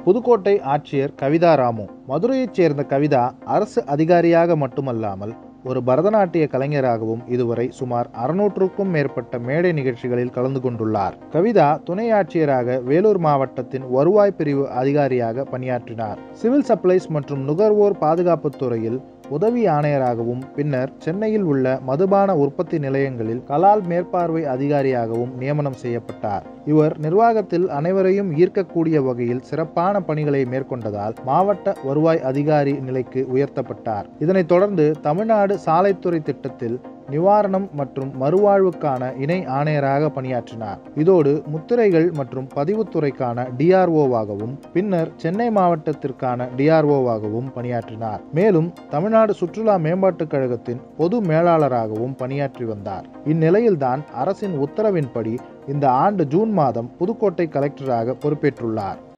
புதுக்கோட்டை ஆட்சியர் கவிதா ராமு மதுரையைச் சேர்ந்த கவிதா அரசு அதிகாரியாக மட்டுமல்லாமல் ஒரு பரதநாட்டிய கலைஞராகவும் இதுவரை சுமார் அறுநூற்றுக்கும் மேற்பட்ட மேடை நிகழ்ச்சிகளில் கலந்து கொண்டுள்ளார் கவிதா துணை ஆட்சியராக வேலூர் மாவட்டத்தின் வருவாய் பிரிவு அதிகாரியாக பணியாற்றினார் சிவில் சப்ளைஸ் மற்றும் நுகர்வோர் பாதுகாப்புத் துறையில் உதவி ஆணையராகவும் பின்னர் சென்னையில் உள்ள மதுபான உற்பத்தி நிலையங்களில் கலால் மேற்பார்வை அதிகாரியாகவும் நியமனம் செய்யப்பட்டார் இவர் நிர்வாகத்தில் அனைவரையும் ஈர்க்கக்கூடிய வகையில் சிறப்பான பணிகளை மேற்கொண்டதால் மாவட்ட வருவாய் அதிகாரி நிலைக்கு உயர்த்தப்பட்டார் இதனைத் தொடர்ந்து தமிழ்நாடு சாலைத்துறை திட்டத்தில் நிவாரணம் மற்றும் மறுவாழ்வுக்கான இணை ஆணையராக பணியாற்றினார் இதோடு முத்திரைகள் மற்றும் பதிவுத்துறைக்கான டிஆர்ஓவாகவும் பின்னர் சென்னை மாவட்டத்திற்கான டிஆர்ஓவாகவும் பணியாற்றினார் மேலும் தமிழ்நாடு சுற்றுலா மேம்பாட்டுக் கழகத்தின் பொது மேலாளராகவும் பணியாற்றி வந்தார் இந்நிலையில்தான் அரசின் உத்தரவின்படி இந்த ஆண்டு ஜூன் மாதம் புதுக்கோட்டை கலெக்டராக பொறுப்பேற்றுள்ளார்